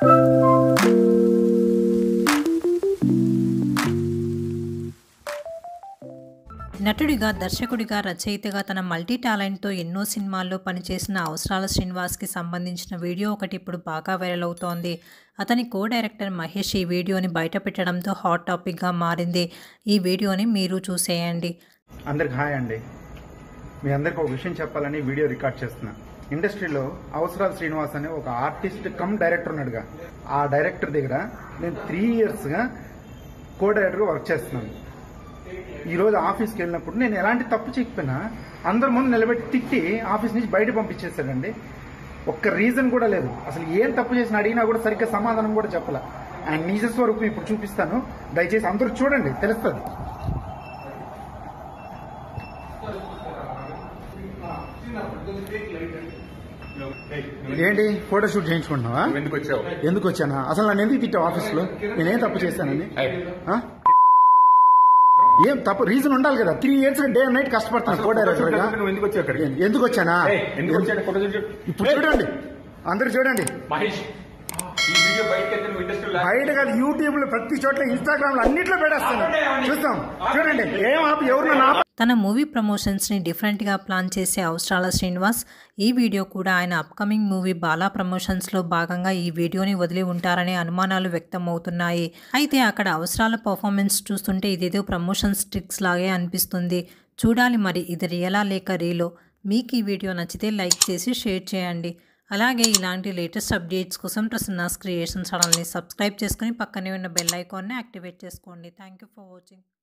నటుడిగా దర్శకుడిగా రచయితగా తన మల్టీ టాలెంట్తో ఎన్నో సినిమాల్లో పనిచేసిన అవసరాల శ్రీనివాస్కి సంబంధించిన వీడియో ఒకటి ఇప్పుడు బాగా వైరల్ అవుతోంది అతని కో డైరెక్టర్ మహేష్ ఈ వీడియోని బయటపెట్టడంతో హాట్ టాపిక్గా మారింది ఈ వీడియోని మీరు చూసేయండి అందరికి హాయ్ అండి మీ అందరికి ఒక విషయం చెప్పాలని వీడియో రికార్డ్ చేస్తున్నా ఇండస్ట్రీలో అవసరాల శ్రీనివాస్ అనే ఒక ఆర్టిస్ట్ కమ్ డైరెక్టర్ ఉన్నాడుగా ఆ డైరెక్టర్ దగ్గర నేను త్రీ ఇయర్స్గా కో డైరెక్టర్గా వర్క్ చేస్తున్నాను ఈ రోజు ఆఫీస్కి వెళ్ళినప్పుడు నేను ఎలాంటి తప్పు చేయకపోయినా అందరి ముందు నిలబెట్టి తిట్టి ఆఫీస్ నుంచి బయట పంపించేశాడండి ఒక్క రీజన్ కూడా లేదు అసలు ఏం తప్పు చేసిన అడిగినా కూడా సరిగ్గా సమాధానం కూడా చెప్పలే ఆయన నిజ స్వరూపం ఇప్పుడు చూపిస్తాను దయచేసి అందరూ చూడండి తెలుస్తుంది ఏంటి ఫోటో షూట్ చేయించుకుంటున్నావా నువ్వు ఎందుకు వచ్చావు ఎందుకు వచ్చానా అసలు నన్ను ఎందుకు తిట్టావు ఆఫీస్లో నేనేం తప్పు చేశానని ఏయ్, ఆ? ఏం తప్పు రీజన్ ఉండాలి కదా three years day and night కష్టపడుతున్నాను కో డైరెక్టర్ గా నువ్వు ఎందుకు వచ్చావు ఇక్కడికి ఎందుకు వచ్చానా ఏయ్, ఎందుకు వచ్చాడు ఫోటో చూడు. ఇప్పుడు చూడండి అందరు చూడండి మహేష్ ఈ వీడియో బయటకి వెళ్తే నువ్వు ఇండస్ట్రీలో బయట కాదు యూట్యూబ్ లో ప్రతి చోట్ల ఇన్స్టాగ్రామ్ లో అన్నిట్లో పెట్టేస్తాను చూస్తాం చూడండి ఏం ఆపి ఎవరు నన్ను ఆప తన మూవీ ప్రమోషన్స్ని డిఫరెంట్గా ప్లాన్ చేసే అవసరాల శ్రీనివాస్ ఈ వీడియో కూడా ఆయన అప్కమింగ్ మూవీ బాలా ప్రమోషన్స్లో భాగంగా ఈ వీడియోని వదిలి ఉంటారనే అనుమానాలు వ్యక్తం అవుతున్నాయి అయితే అక్కడ అవసరాల పర్ఫార్మెన్స్ చూస్తుంటే ఇదేదో ప్రమోషన్స్ ట్రిక్స్ లాగే అనిపిస్తుంది చూడాలి మరి ఇది రియలా లేక రీలో మీకు ఈ వీడియో నచ్చితే లైక్ చేసి షేర్ చేయండి అలాగే ఇలాంటి లేటెస్ట్ అప్డేట్స్ కోసం ప్రసన్నాస్ క్రియేషన్ ఛానల్ని సబ్స్క్రైబ్ చేసుకుని పక్కనే ఉన్న బెల్ ఐకాన్ని యాక్టివేట్ చేసుకోండి థ్యాంక్ యూ ఫర్ వాచింగ్